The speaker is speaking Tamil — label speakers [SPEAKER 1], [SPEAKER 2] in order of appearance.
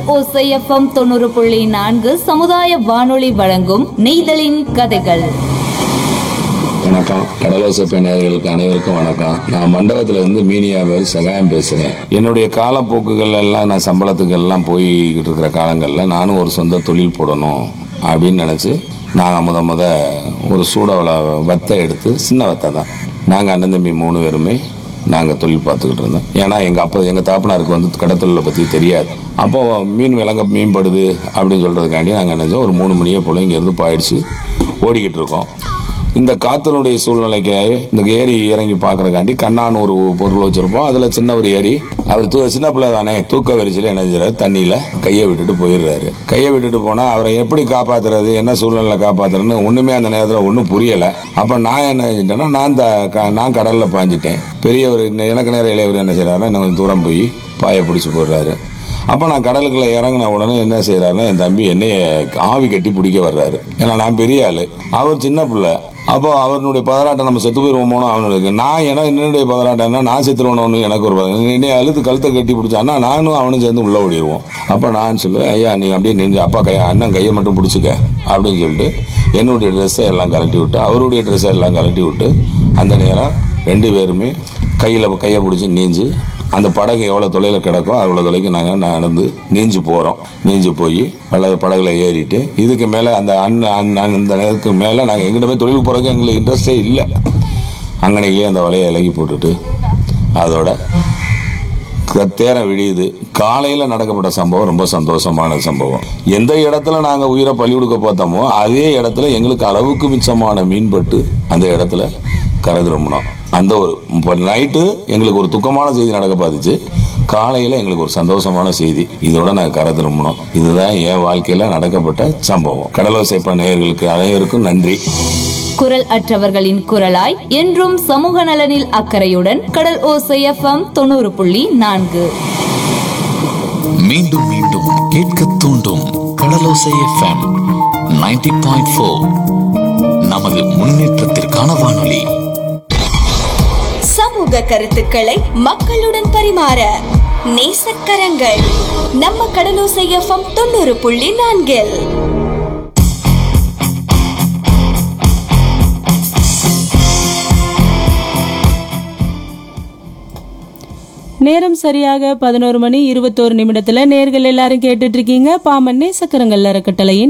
[SPEAKER 1] ஓசைஎஃப்எம் தொண்ணூறு புள்ளி நான்கு சமுதாய வானொலி வழங்கும் நெய்தலின் கதைகள்
[SPEAKER 2] வணக்கம் கடலோசை நேயர்களுக்கு அனைவருக்கும் வணக்கம் நான் மண்டபத்துல இருந்து மீனியா பேர் சகாயம் பேசுறேன் என்னுடைய காலப்போக்குகள் எல்லாம் நான் சம்பளத்துக்கு எல்லாம் போய்கிட்டு இருக்கிற காலங்கள்ல நானும் ஒரு சொந்த தொழில் போடணும் அப்படின்னு நினைச்சு நான் முத முத ஒரு சூடாவில் வத்தை எடுத்து சின்ன வத்தை தான் நாங்கள் அண்ணன் தம்பி மூணு பேருமே நாங்கள் தொழில் பார்த்துக்கிட்டு இருந்தோம் ஏன்னா எங்கள் அப்பா எங்கள் தாப்பனாருக்கு வந்து கடத்தொழிலை பற்றி தெரியாது அப்போ மீன் விலங்க மீன்படுது அப்படின்னு சொல்கிறதுக்காண்டி நாங்கள் நினைச்சோம் ஒரு மூணு மணியே போல இங்கேருந்து பாயிடுச்சு ஓடிக்கிட்டு இருக்கோம் இந்த காத்தனுடைய சூழ்நிலைக்கு இந்த ஏரி இறங்கி பார்க்கறதுக்காண்டி கண்ணான்னு ஒரு பொருள் வச்சிருப்போம் அதுல சின்ன ஒரு ஏரி அவர் தூ சின்ன பிள்ளை தானே தூக்க வரிசையில் என்ன செய்யறாரு தண்ணியில கையை விட்டுட்டு போயிடுறாரு கையை விட்டுட்டு போனா அவரை எப்படி காப்பாத்துறது என்ன சூழ்நிலை காப்பாத்துறதுன்னு ஒண்ணுமே அந்த நேரத்தில் ஒன்றும் புரியல அப்ப நான் என்ன செஞ்சிட்டேன்னா நான் த- க- நான் கடல்ல பாஞ்சிட்டேன் பெரியவர் எனக்கு நேரம் இளையவர் என்ன செய்யறாருன்னா இன்னும் கொஞ்சம் தூரம் போய் பாயை பிடிச்சி போடுறாரு அப்போ நான் கடலுக்குள்ள இறங்கின உடனே என்ன செய்யறாருன்னா என் தம்பி என்னைய ஆவி கட்டி பிடிக்க வர்றாரு ஏன்னா நான் பெரிய ஆளு அவர் சின்ன பிள்ளை அப்போ அவனுடைய பதராட்டம் நம்ம செத்து போயிருவோமோனோ அவனுக்கு நான் ஏன்னா என்னுடைய பதராட்டம்னா நான் செத்துருவணும்னு எனக்கு ஒரு பதறாட்டம். என்னைய அழுத்து கழுத்தை கட்டி பிடிச்சான்னா நானும் அவனும் சேர்ந்து உள்ள ஓடிடுவோம் அப்போ நான் சொல்லுவேன் ஐயா நீ அப்படியே நின்று அப்பா கையை அண்ணன் கையை மட்டும் பிடிச்சிக்க அப்படின்னு சொல்லிட்டு என்னுடைய ட்ரெஸ்ஸை எல்லாம் கழட்டி விட்டு அவருடைய ட்ரெஸ்ஸை எல்லாம் கழட்டி விட்டு அந்த நேரம் ரெண்டு பேருமே கையில் கையை பிடிச்சி நீஞ்சு அந்த படகு எவ்வளோ தொலைவில் கிடக்கோ அவ்வளோ தொலைக்கு நாங்கள் நடந்து நீஞ்சு போகிறோம் நீஞ்சு போய் பல படகுல ஏறிட்டு இதுக்கு மேலே அந்த அண்ணன் அண்ணன் அந்த நேரத்துக்கு மேலே நாங்கள் எங்கிட்ட போய் தொழில் போகிறதுக்கு எங்களுக்கு இன்ட்ரெஸ்டே இல்லை அங்கனைக்கே அந்த வலையை இலகி போட்டுட்டு அதோட தேரம் விடியுது காலையில நடக்கப்பட்ட சம்பவம் ரொம்ப சந்தோஷமான சம்பவம் எந்த இடத்துல நாங்க உயிரை பள்ளி கொடுக்க பார்த்தோமோ அதே இடத்துல எங்களுக்கு அளவுக்கு மிச்சமான மீன்பட்டு அந்த இடத்துல கரை திரும்பினோம் அந்த ஒரு இப்போ நைட்டு எங்களுக்கு ஒரு துக்கமான செய்தி நடக்க பார்த்துச்சு காலையில எங்களுக்கு ஒரு சந்தோஷமான செய்தி இதோட நாங்கள் கரை திரும்பினோம் இதுதான் என் வாழ்க்கையில நடக்கப்பட்ட சம்பவம் கடலோசைப்ப நேயர்களுக்கு அனைவருக்கும் நன்றி
[SPEAKER 1] குரல் அற்றவர்களின் குரலாய் என்றும் சமூக நலனில் அக்கறையுடன் கடல் ஓசைஎஃப்எம் தொண்ணூறு புள்ளி நான்கு
[SPEAKER 3] மீண்டும் மீண்டும் கேட்க தூண்டும் கடலோசை எஃப்எம் 90.4 பாயிண்ட் ஃபோர் நமது முன்னேற்றத்திற்கான வானொலி
[SPEAKER 4] சமூக கருத்துக்களை மக்களுடன் பரிமாற நேசக்கரங்கள் நம்ம கடலோசை எஃப்எம் தொண்ணூறு புள்ளி நான்கில்
[SPEAKER 5] நேரம் சரியாக பதினோரு மணி இருபத்தோரு நிமிடத்துல நேர்கள் எல்லாரும் கேட்டுட்டு இருக்கீங்க பாமன் நேசக்கரங்கள் அறக்கட்டளையின்